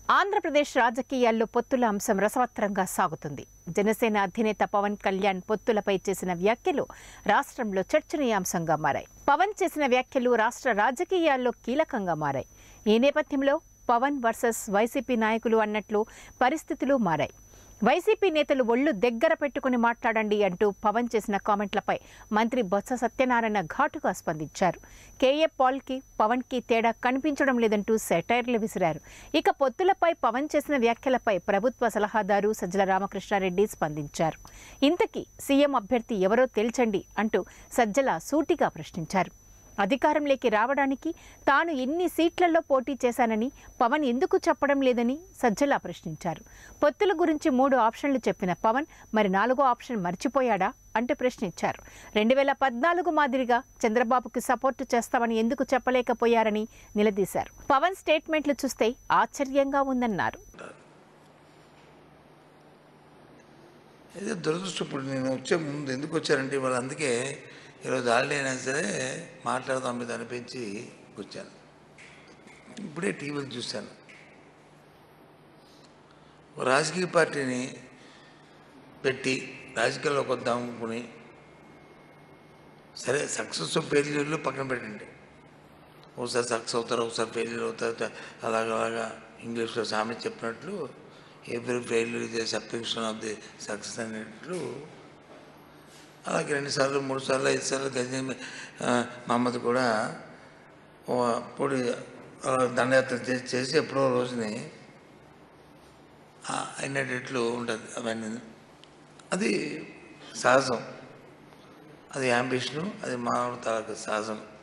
ఆంధ్రప్రదేశ్ రాజకీయాల్లో పొత్తుల అంశం రసవత్తరంగా సాగుతుంది జనసేన అధినేత పవన్ కళ్యాణ్ పొత్తులపై చేసిన వ్యాఖ్యలు రాష్ట్రంలో చర్చనీయాంశంగా మారాయి పవన్ చేసిన వ్యాఖ్యలు రాష్ట్ర రాజకీయాల్లో కీలకంగా మారాయి ఈ నేపథ్యంలో పవన్ వర్సెస్ వైసీపీ నాయకులు అన్నట్లు పరిస్థితులు మారాయి వైసీపీ నేతలు ఒళ్ళు దగ్గర పెట్టుకుని మాట్లాడండి అంటూ పవన్ చేసిన కామెంట్లపై మంత్రి బొత్స సత్యనారాయణ ఘాటుగా స్పందించారు కేఏ పాల్కి పవన్కి తేడా కనిపించడం లేదంటూ సెటైర్లు విసిరారు ఇక పొత్తులపై పవన్ చేసిన వ్యాఖ్యలపై ప్రభుత్వ సలహాదారు సజ్జల రామకృష్ణారెడ్డి స్పందించారు ఇంతకీ సీఎం అభ్యర్థి ఎవరో తేల్చండి అంటూ సజ్జల సూటిగా ప్రశ్నించారు అధికారంలోకి రావడానికి తాను ఎన్ని సీట్లలో పోటీ చేశానని పవన్ ఎందుకు చెప్పడం లేదని సజ్జల ప్రశ్నించారు పొత్తుల గురించి మూడు ఆప్షన్లు చెప్పిన పవన్ మరి నాలుగో ఆప్షన్ మర్చిపోయాడా అంటూ ప్రశ్నించారు రెండు వేల పద్నాలుగు మాదిరిగా చంద్రబాబుకి సపోర్టు చేస్తామని ఎందుకు చెప్పలేకపోయారని నిలదీశారు పవన్ స్టేట్మెంట్లు చూస్తే ఆశ్చర్యంగా ఉందన్నారు అయితే దురదృష్టం ఇప్పుడు నేను వచ్చే ముందు ఎందుకు వచ్చానంటే ఇవాళ అందుకే ఈరోజు హాలిడే అయినా సరే మాట్లాడదాం మీద అనిపించి వచ్చాను ఇప్పుడే టీవీలు చూశాను ఓ రాజకీయ పార్టీని పెట్టి రాజకీయాల్లోకి వద్దాం అనుకుని సరే సక్సెస్ ఫెయిల్యూర్లు పక్కన పెట్టండి ఒకసారి సక్సెస్ అవుతారు ఒకసారి ఫెయిల్యూర్ అవుతారు అలాగా అలాగా ఇంగ్లీష్లో సామెత చెప్పినట్లు every failure is subscription of the success అనేట్లు అలాగే రెండుసార్లు మూడు సార్లు ఐదు సార్లు గజనీ మహమ్మద్ కూడా ఓ పొడి ఆ, దండయాత్ర చేసి చేసి ఎప్పుడో రోజుని ఆ, అయినట్లు ఉంటుంది అవన్నీ అది సహజం అది యాంబిషను అది మానవ తాలూకు సహజం